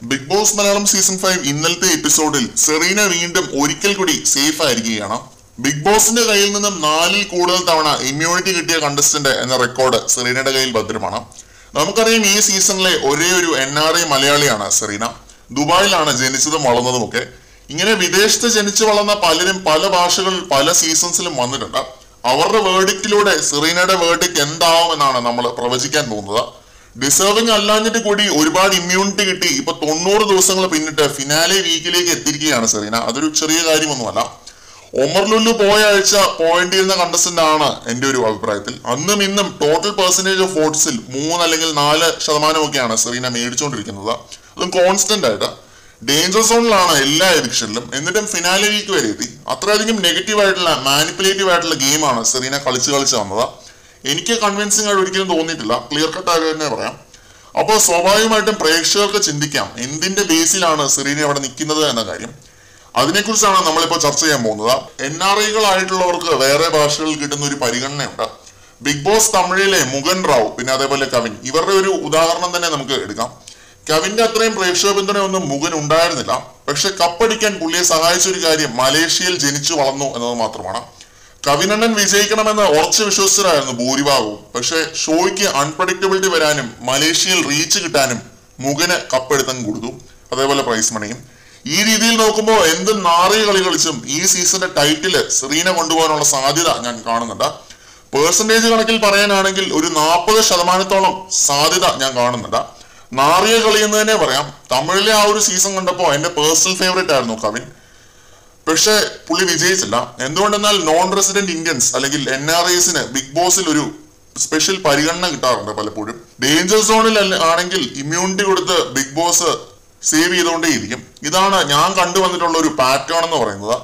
big Boss Malayalam season five ഇന്നലത്തെ എപ്പിസോഡിൽ Serena വീണ്ടും ഒരിക്കൽ കൂടി സേഫ് ആയിരിക്കുകയാണ് ബിഗ് ബോസിന്റെ കയ്യിൽ നിന്നും നാലിൽ കൂടുതൽ തവണ ഇമ്മ്യൂണിറ്റി കിട്ടിയ കണ്ടസ്റ്റന്റ് എന്ന റെക്കോർഡ് സെറീനയുടെ കയ്യിൽ ഭദ്രമാണ് നമുക്കറിയാം ഈ സീസണിലെ ഒരേ ഒരു എൻ ആർ ഐ മലയാളിയാണ് സെറീന ദുബായിലാണ് ജനിച്ചതും വളർന്നതുമൊക്കെ ഇങ്ങനെ വിദേശത്ത് ജനിച്ചു വളർന്ന പലരും പല ഭാഷകളിൽ പല സീസൺസിലും വന്നിട്ടുണ്ട് അവരുടെ വേർഡിക്റ്റിലൂടെ സെറീനയുടെ വേർഡിക്റ്റ് എന്താവുമെന്നാണ് നമ്മൾ പ്രവചിക്കാൻ പോകുന്നത് ഡിസേർവിംഗ് അല്ലാഞ്ഞിട്ട് കൂടി ഒരുപാട് ഇമ്മ്യൂണിറ്റി കിട്ടി ഇപ്പൊ തൊണ്ണൂറ് ദിവസങ്ങൾ പിന്നിട്ട് ഫിനാലെ വീക്കിലേക്ക് എത്തിയിരിക്കുകയാണ് സെറീന അതൊരു ചെറിയ കാര്യമൊന്നുമല്ല ഒമർ ലുല്ലു പോയ ആഴ്ച പോയിന്റ് ചെയ്യുന്ന കണ്ടസ്റ്റന്റ് ആണ് എന്റെ ഒരു അഭിപ്രായത്തിൽ അന്നും ഇന്നും ടോട്ടൽ പെർസെന്റേജ് ഓഫ് വോട്ട്സിൽ മൂന്ന് അല്ലെങ്കിൽ നാല് ശതമാനമൊക്കെയാണ് സെറീന മേടിച്ചുകൊണ്ടിരിക്കുന്നത് അതും കോൺസ്റ്റന്റ് ആയിട്ട് ഡേഞ്ചർ സോണിലാണ് എല്ലാ എഡിക്ഷനിലും എന്നിട്ടും ഫിനാലെ വീക്ക് വരെ എത്തി അത്രയധികം നെഗറ്റീവ് ആയിട്ടുള്ള മാനിപ്പുലേറ്റീവ് ആയിട്ടുള്ള ഗെയിമാണ് സെറീന കളിച്ച് കളിച്ച് വന്നത് എനിക്ക് കൺവിൻസിംഗ് ആയിട്ട് ഒരിക്കലും തോന്നിയിട്ടില്ല ക്ലിയർ കട്ട് ആയിട്ട് തന്നെ പറയാം അപ്പോൾ സ്വാഭാവികമായിട്ടും പ്രേക്ഷകർക്ക് ചിന്തിക്കാം എന്തിന്റെ ബേസിലാണ് സെറീന അവിടെ നിൽക്കുന്നത് എന്ന കാര്യം അതിനെക്കുറിച്ചാണ് നമ്മളിപ്പോൾ ചർച്ച ചെയ്യാൻ പോകുന്നത് എൻ ആർ ഐകളായിട്ടുള്ളവർക്ക് വേറെ ഭാഷകളിൽ കിട്ടുന്ന ഒരു പരിഗണനയുണ്ട് ബിഗ് ബോസ് തമിഴിലെ മുഗൻ റാവു പിന്നെ അതേപോലെ കവിൻ ഇവരുടെ ഒരു ഉദാഹരണം തന്നെ നമുക്ക് എടുക്കാം കവിന്റെ അത്രയും പ്രേക്ഷക പിന്തുണയൊന്നും മുഗൻ ഉണ്ടായിരുന്നില്ല പക്ഷെ കപ്പടിക്കാൻ പുള്ളിയെ സഹായിച്ച ഒരു കാര്യം മലേഷ്യയിൽ ജനിച്ചു വളർന്നു എന്നത് മാത്രമാണ് കവിനണ്ണൻ വിജയിക്കണമെന്ന് ഉറച്ചു വിശ്വസിച്ചതായിരുന്നു ഭൂരിഭാഗവും പക്ഷെ ഷോയ്ക്ക് അൺപ്രഡിക്റ്റബിലിറ്റി വരാനും മലേഷ്യയിൽ റീച്ച് കിട്ടാനും മുഗന് കപ്പെടുത്തം കൊടുത്തു അതേപോലെ പ്രൈസ് മണിയും ഈ രീതിയിൽ നോക്കുമ്പോൾ എന്ത് നാറിയ കളി കളിച്ചും ഈ സീസണിന്റെ ടൈറ്റില് സെറീന കൊണ്ടുപോകാനുള്ള സാധ്യത ഞാൻ കാണുന്നുണ്ട് പേഴ്സൻറ്റേജ് കണക്കിൽ പറയാനാണെങ്കിൽ ഒരു നാൽപ്പത് ശതമാനത്തോളം സാധ്യത ഞാൻ കാണുന്നുണ്ട് നാറിയ കളി എന്ന് തന്നെ പറയാം തമിഴിലെ ആ ഒരു സീസൺ കണ്ടപ്പോൾ എന്റെ പേഴ്സണൽ ഫേവറേറ്റ് ആയിരുന്നു കവിൻ പക്ഷേ പുള്ളി വിജയിച്ചില്ല എന്തുകൊണ്ടെന്നാൽ നോൺ റെസിഡന്റ് ഇന്ത്യൻസ് അല്ലെങ്കിൽ എൻ ആർ ഐസിന് ബിഗ് ബോസിൽ ഒരു സ്പെഷ്യൽ പരിഗണന കിട്ടാറുണ്ട് പലപ്പോഴും ഡേഞ്ചർ സോണിൽ അല്ല- ആണെങ്കിൽ ഇമ്മ്യൂണിറ്റി കൊടുത്ത് ബിഗ് ബോസ് സേവ് ചെയ്തുകൊണ്ടേയിരിക്കും ഇതാണ് ഞാൻ കണ്ടുവന്നിട്ടുള്ള ഒരു പാറ്റേൺ എന്ന് പറയുന്നത്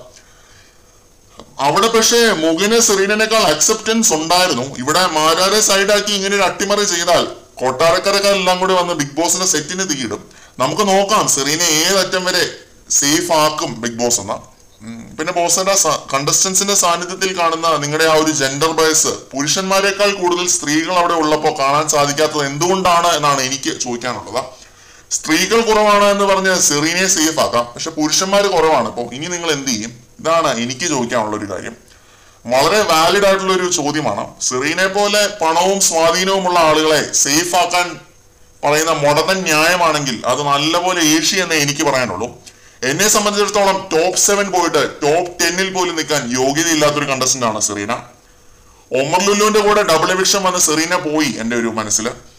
അവിടെ പക്ഷേ മുഖിന് സെറീനേക്കാൾ അക്സെപ്റ്റൻസ് ഉണ്ടായിരുന്നു ഇവിടെ മാരാരെ സൈഡാക്കി ഇങ്ങനെ ഒരു അട്ടിമറി ചെയ്താൽ കൊട്ടാരക്കരക്കാരെല്ലാം കൂടി വന്ന് ബിഗ് ബോസിന്റെ സെറ്റിന് തീയിടും നമുക്ക് നോക്കാം സെറീനെ ഏതറ്റം വരെ സേഫ് ആക്കും ബിഗ് ബോസ് എന്ന ഉം, പിന്നെ ബോസിന്റെ കണ്ടസ്റ്റൻസിന്റെ സാന്നിധ്യത്തിൽ കാണുന്ന നിങ്ങളുടെ ആ ഒരു ജെൻഡർ ബയസ് പുരുഷന്മാരെക്കാൾ കൂടുതൽ സ്ത്രീകൾ അവിടെ ഉള്ളപ്പോൾ കാണാൻ സാധിക്കാത്തത് എന്തുകൊണ്ടാണ് എന്നാണ് എനിക്ക് ചോദിക്കാനുള്ളത് സ്ത്രീകൾ കുറവാണ് എന്ന് പറഞ്ഞ് സെറീനെ സേഫ് ആക്കാം പക്ഷെ പുരുഷന്മാർ കുറവാണ് അപ്പോൾ ഇനി നിങ്ങൾ എന്ത് ചെയ്യും ഇതാണ് എനിക്ക് ചോദിക്കാനുള്ള ഒരു കാര്യം വളരെ വാലിഡ് ആയിട്ടുള്ള ഒരു ചോദ്യമാണ് സെറീനെ പോലെ പണവും സ്വാധീനവുമുള്ള ആളുകളെ സേഫ് ആക്കാൻ പറയുന്ന മുടന്തൻ ന്യായമാണെങ്കിൽ അത് നല്ലപോലെ ഏഷ്യ എന്നേ എനിക്ക് പറയാനുള്ളൂ എന്നെ സംബന്ധിച്ചിടത്തോളം ടോപ്പ് സെവൻ പോയിട്ട് ടോപ്പ് ടെന്നിൽ പോലും നിൽക്കാൻ യോഗ്യതയില്ലാത്തൊരു കണ്ടസ്റ്റന്റ് ആണ് സെറീന ഒമർ ലുല്ലുവിന്റെ കൂടെ ഡബിൾ എവിക്ഷൻ വന്ന് സെറീന പോയി എന്റെ ഒരു മനസ്സിൽ